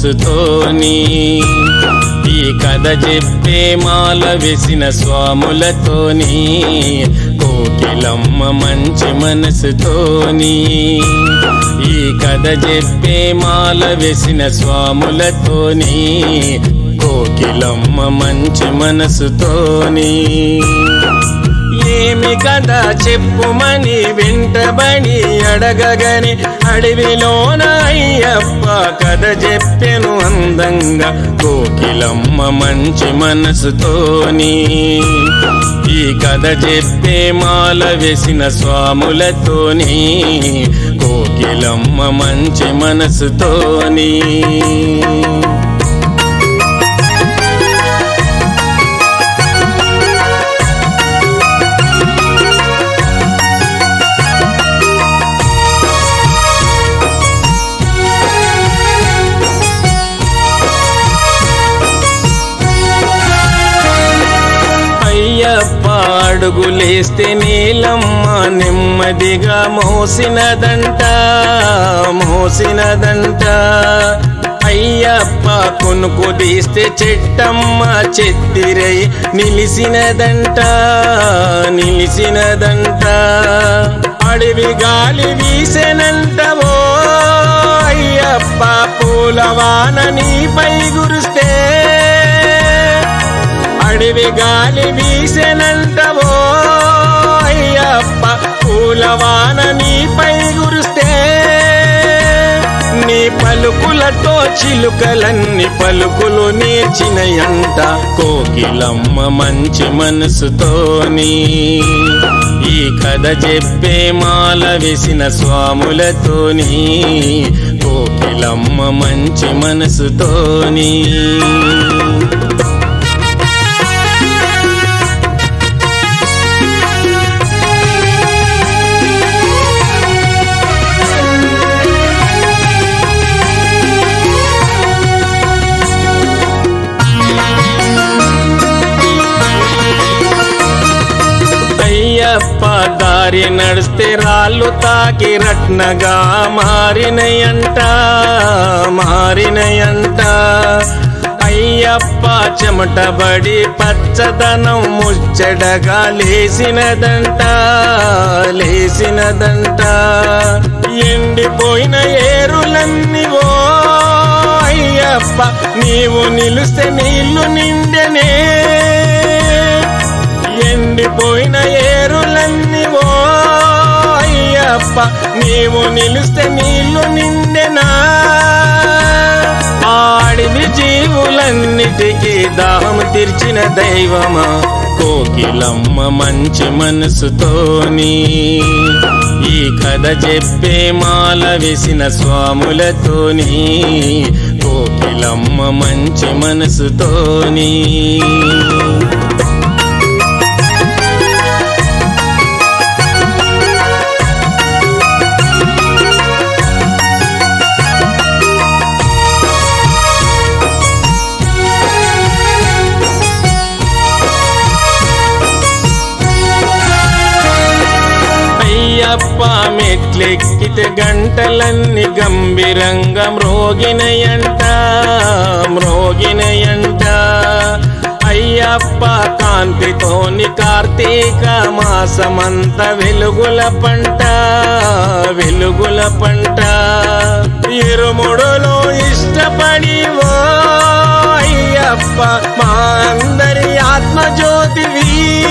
మనసుతోని ఈ కథ చెప్పే మాల వేసిన స్వాములతోని కోకిలమ్మ మంచి మనసుతోని ఈ కథ చెప్పే మాల వేసిన స్వాములతోని కోకిలమ్మ మంచి మనసుతోని ఏమి కదా చెప్పుమని వెంటబడి అడగగని అడవిలోన అయ్యప్ప కథ చెప్పెను అందంగా కోకిలమ్మ మంచి మనసుతోని ఈ కథ చెప్పే మాల వేసిన స్వాములతోని కోకిలమ్మ మంచి మనసుతోని అయ్యప్ప అడుగులేస్తే నీలమ్మ నెమ్మదిగా మోసినదంట మోసినదంట అయ్యప్ప కొనుకు తీస్తే చెట్టమ్మ చెత్తిరై నిలిసినదంట నిలిసినదంట అడవి గాలి వీసెనంటవో అయ్యప్ప పూలవాన నీపై గురిస్తే అడవి గాలి వీసెనంటవో అయ్యప్ప పూలవాన నీపై గురిస్తే నీ పలుకులతో చిలుకలన్నీ పలుకులు నేర్చినయంట కోకిలమ్మ మంచి మనసుతోని ఈ కథ చెప్పే మాల వేసిన స్వాములతోని కోకిలమ్మ మంచి మనసుతోని అయ్యప్ప దారి నడిస్తే రాళ్ళు తాకి రత్నగా మారినయంట మారినయంట అయ్యప్ప చెమటబడి పచ్చదనం ముచ్చటగా లేసినదంట లేసినదంట ఎండిపోయిన ఏరులన్నీ ఓ అయ్యప్ప నీవు నిలిస్తే నీళ్లు నిండెనే ఎండిపోయిన ఏరులన్నీ ఓ అయ్యప్ప నీవు నిలిస్తే నీళ్లు నిండెనా ఆడివి జీవులన్నిటికీ దాహం తీర్చిన దైవమా కోకిలమ్మ మంచి మనసుతోని ఈ కథ చెప్పే మాల వేసిన స్వాములతోని కోకిలమ్మ మంచి మనసుతోని అయ్యప్ప మెట్లెక్కితే గంటలన్నీ గంభీరంగా మ్రోగినయంట మ్రోగినయంట అయ్యప్ప కాంతితోని కార్తీక మాసమంత వెలుగుల పంట వెలుగుల పంట ఇరుముడులో ఇష్టపడి ఓ అయ్యప్ప మా అందరి ఆత్మజ్యోతివి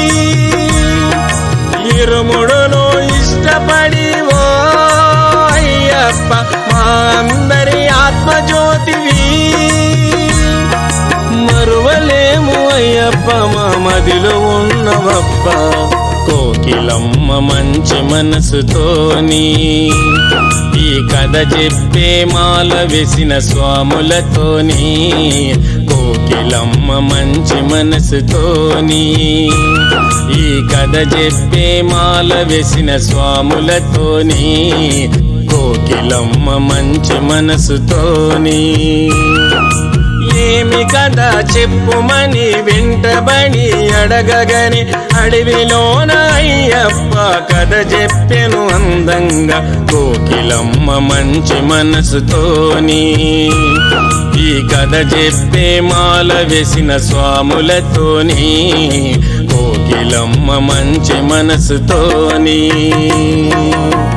ఇరుముడును ఇష్టపడి ఓ అయ్యప్ప మా అందరి ఆత్మజ్యోతివి మరువలేము అయ్యప్ప మా మదిలో ఉన్నవప్ప కోకిలమ్మ మంచి మనసుతోని ఈ కథ చెప్పే మాల వేసిన స్వాములతోని కోకిలమ్మ మంచి మనసుతోని ఈ కథ చెప్పే మాల వేసిన స్వాములతోని కోకిలమ్మ మంచి మనసుతోని ఏమి కదా చెప్పుమని వెంటబడి అడగగని అడవిలోన అయ్యప్ప కథ చెప్పెను అందంగా కోకిలమ్మ మంచి మనసుతోని ఈ కథ చెప్పే మాల వేసిన స్వాములతోని కోకిలమ్మ మంచి మనసుతోని